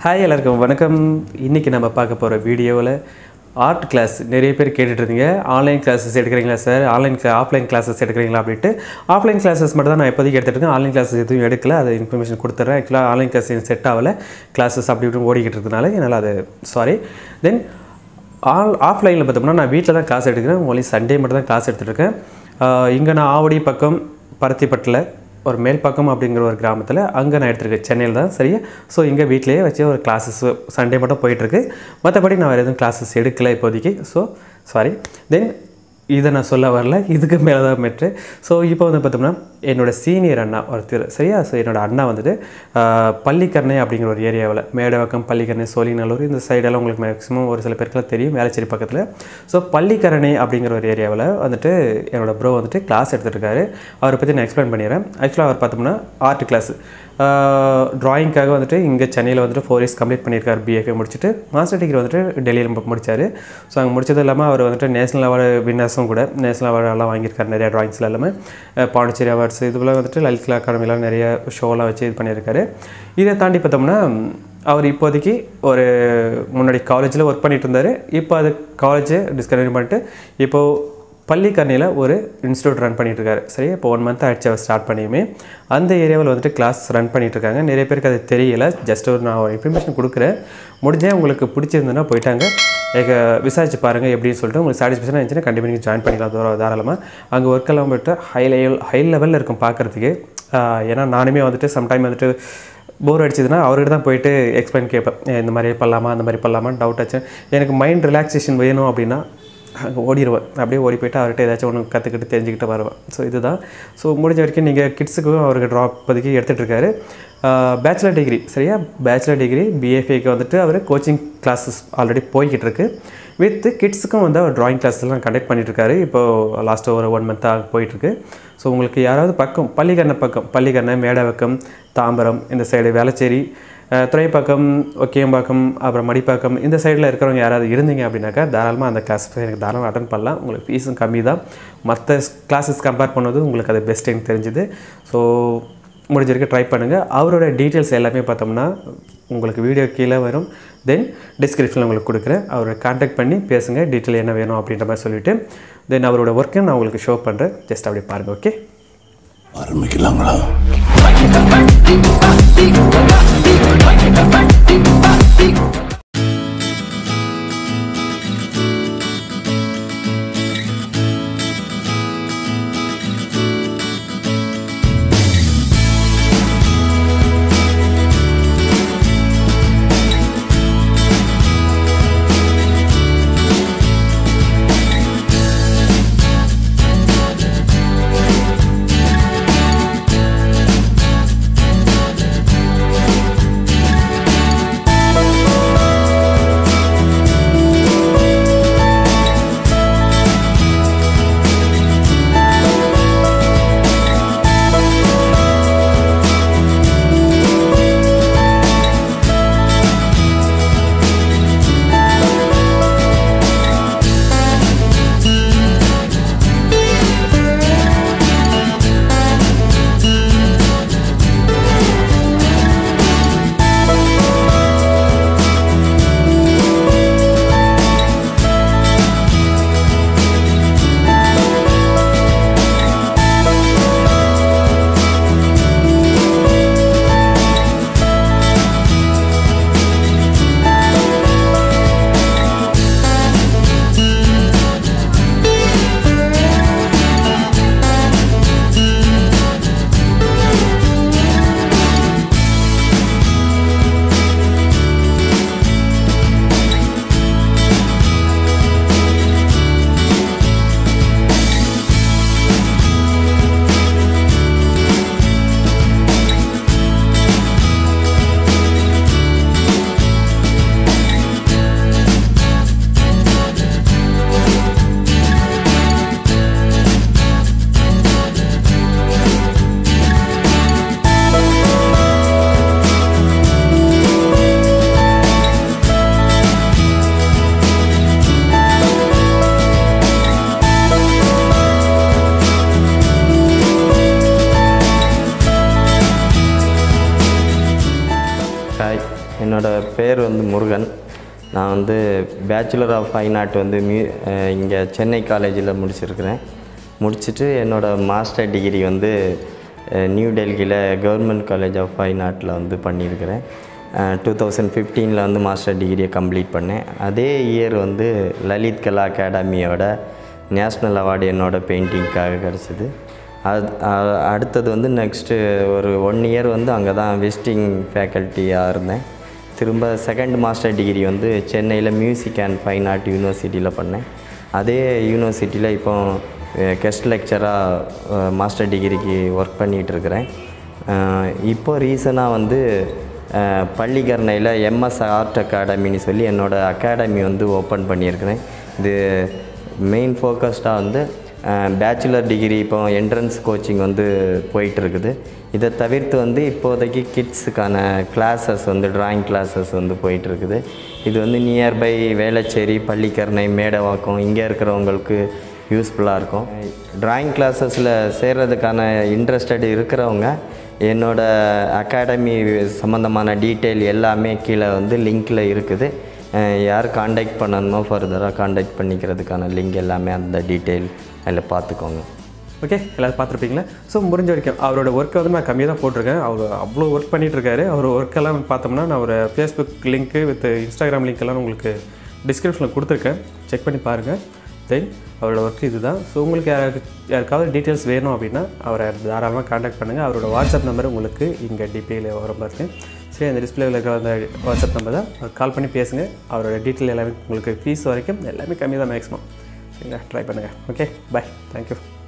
hi எல்லாருக்கும் வணக்கம் இன்றைக்கி நம்ம பார்க்க போகிற வீடியோவில் ஆர்ட் கிளாஸ் நிறைய பேர் கேட்டுட்டு இருந்தீங்க ஆன்லைன் கிளாஸஸ் எடுக்கிறீங்களா சார் ஆன்லைன் கிளா ஆஃப்லைன் கிளாஸஸ் எடுக்கிறீங்களா அப்படின்ட்டு ஆஃப்லைன் கிளாஸஸ் மட்டும் தான் நான் இப்போதைக்கு எடுத்துகிட்டு இருக்கேன் ஆன்லைன் கிளாஸஸ் எதுவும் எடுக்கல அது இன்ஃபர்மேஷன் கொடுத்துட்றேன் ஆக்சுவலாக ஆன்லைன் கிளாஸ் செட் ஆகலை கிளாஸஸ் அப்படி இப்படி ஓடிக்கிட்டு இருக்கனால என்னால் அது சாரி தென் ஆல் ஆஃப்லைனில் பார்த்தோம்னா நான் வீட்டில் தான் கிளாஸ் எடுக்கிறேன் ஒன்லி சண்டே மட்டும் தான் கிளாஸ் எடுத்துகிட்ருக்கேன் இங்கே நான் ஆவடி பக்கம் பருத்திப்பட்டில் ஒரு மேல்பாக்கம் அப்படிங்கிற ஒரு கிராமத்தில் அங்கே நான் எடுத்திருக்கேன் சென்னையில் தான் சரியா ஸோ இங்கே வீட்டிலேயே வச்சு ஒரு கிளாஸஸ் சண்டே மட்டும் போயிட்டுருக்கு மற்றபடி நான் வேறு எதுவும் கிளாஸஸ் எடுக்கல இப்போதைக்கு ஸோ சாரி தென் இதை நான் சொல்ல வரல இதுக்கு மேலே தான் மெட்ரு ஸோ இப்போ வந்து பார்த்தோம்னா என்னோடய சீனியர் அண்ணா ஒருத்தர் சரியா ஸோ என்னோடய அண்ணா வந்துட்டு ஆஹ், பள்ளிக்கரணை அப்படிங்கிற ஒரு ஏரியாவில் மேடவாக்கம் பள்ளிக்கரணை சோழிநல்லூர் இந்த சைடெல்லாம் உங்களுக்கு மேக்ஸிமம் ஒரு சில பேருக்குலாம் தெரியும் வேளச்சேரி பக்கத்தில் ஸோ பள்ளிக்கரணை அப்படிங்கிற ஒரு ஏரியாவில் வந்துட்டு என்னோடய ப்ரோ வந்துட்டு கிளாஸ் எடுத்துகிட்டு அவரை பற்றி நான் எக்ஸ்பிளைன் பண்ணிடுறேன் ஆக்சுவலாக அவர் பார்த்தோம்னா ஆர்ட் கிளாஸ் ட்ராயிங்க்காக வந்துட்டு இங்கே சென்னையில் வந்துட்டு ஃபோர் இயர்ஸ் கம்ப்ளீட் பண்ணியிருக்காரு பிஎஃப்ஏ முடிச்சுட்டு மாஸ்டர் டிகிரி வந்துட்டு டெல்லியில் முடிச்சார் ஸோ அங்கே முடிச்சது இல்லாமல் அவர் வந்துட்டு நேஷனல் அவார்டு வின்னர்ஸும் கூட நேஷனல் அவார்டெல்லாம் வாங்கியிருக்காரு நிறைய ட்ராயிங்ஸில் எல்லாமே அஹ் பாண்டிச்சேரி அவார்ட்ஸ் இதுபோல் வந்துட்டு லலித் கலா அகாடமிலாம் நிறைய ஷோலாம் வச்சு இது பண்ணியிருக்காரு இதை தாண்டி பார்த்தோம்னா அவர் இப்போதைக்கு ஒரு முன்னாடி காலேஜில் ஒர்க் பண்ணிட்டு இருந்தார் இப்போ அது காலேஜை டிஸ்கண்டினியூ பண்ணிட்டு இப்போது பள்ளிக்கரணையில் ஒரு இன்ஸ்டியூட் ரன் பண்ணிட்டு இருக்காரு சரி இப்போ ஒன் மந்த் ஆயிடுச்சு அவர் ஸ்டார்ட் பண்ணியுமே அந்த ஏரியாவில் வந்துட்டு கிளாஸ் ரன் பண்ணிட்டு இருக்காங்க நிறைய பேருக்கு அது தெரியல ஜஸ்ட் ஒரு நான் ஒரு இன்ஃபர்மேஷன் கொடுக்குறேன் முடிஞ்சே உங்களுக்கு பிடிச்சிருந்ததுன்னா போயிட்டாங்க எங்க விசாரிச்சு பாருங்கள் எப்படின்னு சொல்லிட்டு உங்களுக்கு சாட்டிஸ்ஃபேக்ஷனாக இருந்துச்சுன்னா கண்டிப்பாக நீங்கள் ஜாயின் பண்ணிக்கலாம் தூரம் தாராளமாக அங்கே ஒர்க் எல்லாம் போய்ட்டு ஹை லெவல் ஹை லெவலில் இருக்கும் பார்க்குறதுக்கு ஏன்னா நானுமே வந்துட்டு சம்டைம் வந்துட்டு போர் அடிச்சதுன்னா அவர்கிட்ட தான் போயிட்டு எக்ஸ்பிளைன் கேட்பேன் "ஏ, இந்த மாதிரி பண்ணலாமா அந்த மாதிரி பண்ணலாமான்னு டவுட் ஆச்சு எனக்கு மைண்ட் ரிலாக்ஸேஷன் வேணும் அப்படின்னா அங்கே ஓடிடுவேன் அப்படியே ஓடி போயிட்டு அவர்கிட்ட ஏதாச்சும் ஒன்று கற்றுக்கிட்டு தெரிஞ்சுக்கிட்டு வருவேன் ஸோ இதுதான் ஸோ முடிஞ்ச வரைக்கும் நீங்கள் கிட்ஸுக்கும் அவருக்கு ட்ராப் இப்போதைக்கு எடுத்துகிட்டு இருக்காரு பேச்சுலர் டிகிரி சரியா பேச்சுலர் டிகிரி பிஎஃப்ஏக்கு வந்துட்டு அவர் கோச்சிங் கிளாஸஸ் ஆல்ரெடி போய்கிட்டு இருக்கு வித் கிட்ஸுக்கும் வந்து அவர் ட்ராயிங் கிளாஸ்லாம் கண்டக்ட் பண்ணிட்டு இருக்காரு இப்போது லாஸ்ட்டு ஒரு ஒன் மந்த்தாக போயிட்டுருக்கு ஸோ உங்களுக்கு யாராவது பக்கம் பள்ளிக்கரணை பக்கம் பள்ளிக்கரணை மேடவாக்கம் தாம்பரம் இந்த சைடு வேளச்சேரி அஹ், துறைப்பாக்கம் ஒக்கியம்பாக்கம் அப்புறம் மடிப்பாக்கம் இந்த சைடில் இருக்கிறவங்க யாராவது இருந்தீங்க அப்படின்னாக்கா தாராளமாக அந்த கிளாஸ் எனக்கு தாராளமாக அட்டன் பண்ணலாம் உங்களுக்கு ஃபீஸும் கம்மி தான் மற்ற கிளாஸஸ் கம்பேர் பண்ணது உங்களுக்கு அது பெஸ்ட்டுன்னு தெரிஞ்சுது ஸோ முடிஞ்ச வரைக்கும் ட்ரை பண்ணுங்கள் அவரோட டீட்டெயில்ஸ் எல்லாமே பார்த்தோம்னா உங்களுக்கு வீடியோ கீழே வரும் தென் டிஸ்கிரிப்ஷனில் உங்களுக்கு கொடுக்குறேன் அவரை காண்டாக்ட் பண்ணி பேசுங்க டீட்டெயில் என்ன வேணும் அப்படின்ற மாதிரி சொல்லிவிட்டு தென் அவரோட ஒர்க்கை நான் உங்களுக்கு ஷோ பண்ணுறேன் ஜஸ்ட் அப்படியே பாருங்கள் ஓகே ஆரம்பிக்கலாங்களா என்னோடய பேர் வந்து முருகன் நான் வந்து பேச்சுலர் ஆஃப் ஃபைன் ஆர்ட் வந்து மியூ இங்கே சென்னை காலேஜில் முடிச்சிருக்கிறேன் முடிச்சுட்டு என்னோடய மாஸ்டர் டிகிரி வந்து அஹ், நியூ டெல்லியில் கவர்மெண்ட் காலேஜ் ஆஃப் ஃபைன் ஆர்ட்டில் வந்து பண்ணியிருக்கிறேன் டூ தௌசண்ட் ஃபிஃப்டீனில் வந்து மாஸ்டர் டிகிரியை கம்ப்ளீட் பண்ணேன் அதே இயர் வந்து லலித் கலா அகாடமியோட நேஷ்னல் அவார்டு என்னோட பெயிண்டிங்க்காக கிடச்சிது அது அ- அடுத்தது வந்து நெக்ஸ்ட்டு ஒரு ஒன் இயர் வந்து அங்கே தான் விசிட்டிங் ஃபேக்கல்ட்டியாக இருந்தேன் திரும்ப செகண்ட் மாஸ்டர் டிகிரி வந்து சென்னையில் மியூசிக் அண்ட் ஃபைன் ஆர்ட் யூனிவர்சிட்டியில் பண்ணேன் அதே யூனிவர்சிட்டியில் இப்போ கெஸ்ட் லெக்சராக மாஸ்டர் டிகிரிக்கு ஒர்க் பண்ணிகிட்டு இருக்கிறேன் அஹ் இப்போ ரீசனாக வந்து அஹ், பள்ளிக்கரணையில் எம்எஸ் ஆர்ட் அகாடமின்னு சொல்லி என்னோடய அகாடமி வந்து ஓப்பன் பண்ணியிருக்கிறேன் இது மெயின் ஃபோக்கஸ்டாக வந்து பேச்சுலர் டிகிரி இப்போ என்ட்ரன்ஸ் கோச்சிங் வந்து போயிட்டு இருக்குது இதை தவிர்த்து வந்து இப்போதைக்கு கிட்ஸுக்கான கிளாஸஸ் வந்து டிராயிங் கிளாஸஸ் வந்து போயிட்டு இருக்குது இது வந்து நியர்பை வேளச்சேரி பள்ளிக்கரணை மேடவாக்கம் இங்கே இருக்கிறவங்களுக்கு யூஸ்ஃபுல்லாக இருக்கும் டிராயிங் கிளாஸஸில் சேர்றதுக்கான இன்ட்ரெஸ்டட் இருக்கிறவங்க என்னோட அகாடமி சம்மந்தமான டீட்டெயில் எல்லாமே கீழே வந்து லிங்க்கில் இருக்குது அஹ் யார் காண்டாக்ட் பண்ணணுமோ ஃபர்தராக காண்டாக்ட் பண்ணிக்கிறதுக்கான லிங்க் எல்லாமே அந்த டீட்டெயில் அதில் பார்த்துக்கோங்க ஓகே எல்லாரும் பார்த்துருப்பீங்களா ஸோ முடிஞ்ச வரைக்கும் அவரோட ஒர்க்கை வந்து நான் கம்மியாக தான் போட்டிருக்கேன் அவர் அவ்வளோ ஒர்க் பண்ணிட்டு இருக்காரு அவர் ஒர்க்கெல்லாம் பார்த்தோம்னா நான் ஒரு ஃபேஸ்புக் லிங்க்கு வித் இன்ஸ்டாகிராம் லிங்க் எல்லாம் உங்களுக்கு டிஸ்கிரிப்ஷனில் கொடுத்துருக்கேன் செக் பண்ணி பாருங்கள் தென் அவரோட ஒர்க் இதுதான் ஸோ உங்களுக்கு யாருக்கு யாருக்காவது டீட்டெயில்ஸ் வேணும் அப்படின்னா அவரை தாராளமாக காண்டாக்ட் பண்ணுங்கள் அவரோட வாட்ஸ்அப் நம்பர் உங்களுக்கு இங்கே டிபியில் வரும் பாருங்க சரி அந்த டிஸ்பிளேவில் இருக்கிற அந்த வாட்ஸ்அப் நம்பர் தான் கால் பண்ணி பேசுங்க அவரோட டீட்டெயில் எல்லாமே உங்களுக்கு ஃபீஸ் வரைக்கும் எல்லாமே கம்மி தான் மேக்ஸிமம் சரிங்களா ட்ரை பண்ணுங்கள் ஓகே பை தேங்க்யூ